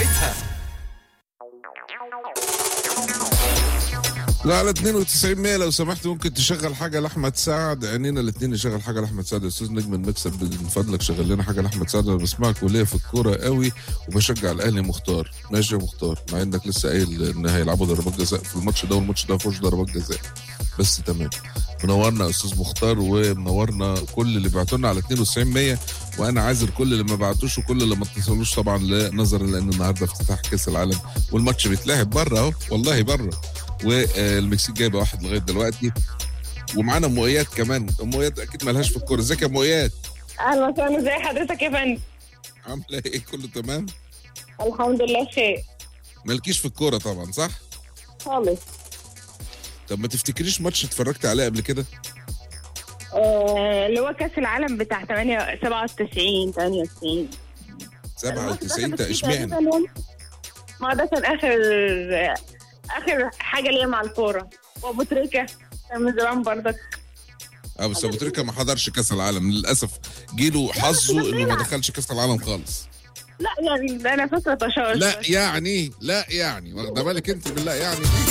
ساعتها لا على 92 100 لو سمحت ممكن تشغل حاجه لاحمد سعد عينينا الاثنين نشغل حاجه لاحمد سعد يا استاذ نجم المكسب من فضلك شغل لنا حاجه لاحمد سعد انا بسمعك وليا في الكوره قوي وبشجع الاهلي مختار ماشي يا مختار مع انك لسه قايل ان هيلعبوا ضربات جزاء في الماتش ده والماتش ده ما فيهوش ضربات جزاء بس تمام منورنا يا استاذ مختار ومنورنا كل اللي بعتوا لنا على 92 100 وانا عاذر كل اللي ما بعتوش وكل اللي ما اتصلوش طبعا نظرا لان النهارده افتتاح كاس العالم والماتش بيتلعب بره اهو والله بره والمكسيك جايبه واحد لغايه دلوقتي ومعانا ام اياد كمان ام اياد اكيد مالهاش في الكوره ازيك يا ام اياد اهلا وسهلا ازي حضرتك يا فندم عامله ايه كله تمام الحمد لله بخير مالكيش في الكوره طبعا صح خالص طب ما تفتكريش ماتش اتفرجت عليه قبل كده آه، اللي هو كاس العالم بتاع 8 97 98 97 تا اشمعنى ما ده كان اخر اخر حاجه ليا مع الكوره وابو تريكه كان من زمان برضك اه بس ابو تريكه ما حضرش كاس العالم للاسف جيله حظه انه ما دخلش كاس العالم خالص لا يعني ده انا فاكره طشاش لا يعني لا يعني واخده بالك انت بالله يعني